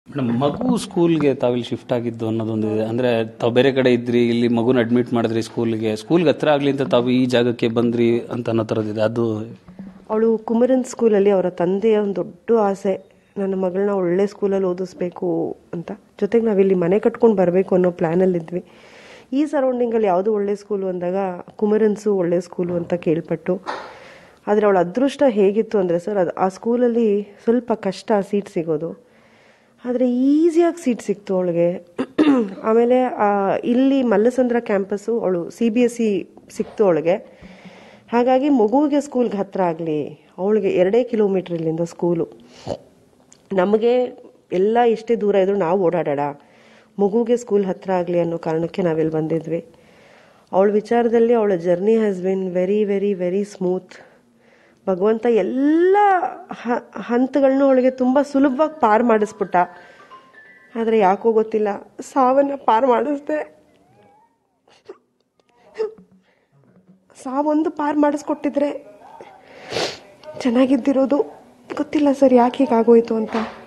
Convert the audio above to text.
madam ಮಗು ಸ್ಕೂಲ್ಗೆ ತಾವಿಲ್ಲಿ shift ಆಗಿದ್ದು ಅನ್ನೋದೊಂದಿದೆ ಅಂದ್ರೆ ತಾವು ಬೇರೆ ಕಡೆ ಇದ್ರಿ ಇಲ್ಲಿ ಮಗುನ ಅಡ್ಮಿಟ್ ಮಾಡಿದ್ರಿ ಸ್ಕೂಲ್ಗೆ ಸ್ಕೂಲ್ಗೆ ಹತ್ರ ಆಗ್ಲಿ ಅಂತ ತಾವು ಈ ಜಾಗಕ್ಕೆ ಬಂದ್ರಿ ಅಂತ ಅನ್ನೋ ಥರದಿದೆ ಅದು ಅವಳು ಕುಮರನ್ ಸ್ಕೂಲಲ್ಲಿ ಅವರ ತಂದೆಯ ಒಂದು ದೊಡ್ಡ ಆಸೆ ನನ್ನ ಮಗಳನ್ನ ಒಳ್ಳೆ ಸ್ಕೂಲಲ್ಲಿ ಓದಿಸ್ಬೇಕು ಅಂತ ಜೊತೆಗೆ ನಾವಿಲ್ಲಿ ಮನೆ ಕಟ್ಕೊಂಡು ಬರಬೇಕು ಅನ್ನೋ ಪ್ಲ್ಯಾನಲ್ಲಿ ಇದ್ವಿ ಈ ಸರೌಂಡಿಂಗಲ್ಲಿ ಯಾವುದು ಒಳ್ಳೆ ಸ್ಕೂಲು ಅಂದಾಗ ಕುಮರನ್ಸು ಒಳ್ಳೆ ಸ್ಕೂಲು ಅಂತ ಕೇಳ್ಪಟ್ಟು ಆದರೆ ಅವಳ ಅದೃಷ್ಟ ಹೇಗಿತ್ತು ಅಂದರೆ ಸರ್ ಅದು ಆ ಸ್ಕೂಲಲ್ಲಿ ಸ್ವಲ್ಪ ಕಷ್ಟ ಸೀಟ್ ಸಿಗೋದು ಆದರೆ ಈಸಿಯಾಗಿ ಸೀಟ್ ಸಿಕ್ತು ಅವಳಿಗೆ ಆಮೇಲೆ ಆ, ಇಲ್ಲಿ ಮಲ್ಲಸಂದ್ರ ಕ್ಯಾಂಪಸ್ಸು ಅವಳು ಸಿ ಬಿ ಎಸ್ ಸಿ ಸಿಕ್ತು ಅವಳಿಗೆ ಹಾಗಾಗಿ ಮಗುವಿಗೆ ಸ್ಕೂಲ್ಗೆ ಹತ್ರ ಆಗಲಿ ಅವಳಿಗೆ ಎರಡೇ ಕಿಲೋಮೀಟ್ರ್ ಇಲ್ಲಿಂದ ಸ್ಕೂಲು ನಮಗೆ ಎಲ್ಲ ಎಷ್ಟೇ ದೂರ ಇದ್ರೂ ನಾವು ಓಡಾಡೋಣ ಮಗುಗೆ ಸ್ಕೂಲ್ ಹತ್ರ ಆಗಲಿ ಅನ್ನೋ ಕಾರಣಕ್ಕೆ ನಾವಿಲ್ಲಿ ಬಂದಿದ್ವಿ ಅವಳ ವಿಚಾರದಲ್ಲಿ ಅವಳ journey has been very very very smooth ಭಗವಂತ ಎಲ್ಲ ಹ ಹಂತಗಳನ್ನೂ ಅವಳಿಗೆ ತುಂಬ ಸುಲಭವಾಗಿ ಪಾರ್ ಮಾಡಿಸ್ಬಿಟ್ಟ ಆದರೆ ಯಾಕೋ ಗೊತ್ತಿಲ್ಲ ಸಾವನ್ನ ಪಾರ್ ಮಾಡಿಸ್ದೆ ಸಾವೊಂದು ಪಾರ್ ಮಾಡಿಸ್ಕೊಟ್ಟಿದ್ರೆ ಚೆನ್ನಾಗಿದ್ದಿರೋದು ಗೊತ್ತಿಲ್ಲ ಸರ್ ಯಾಕೆ ಹೀಗಾಗೋಯ್ತು ಅಂತ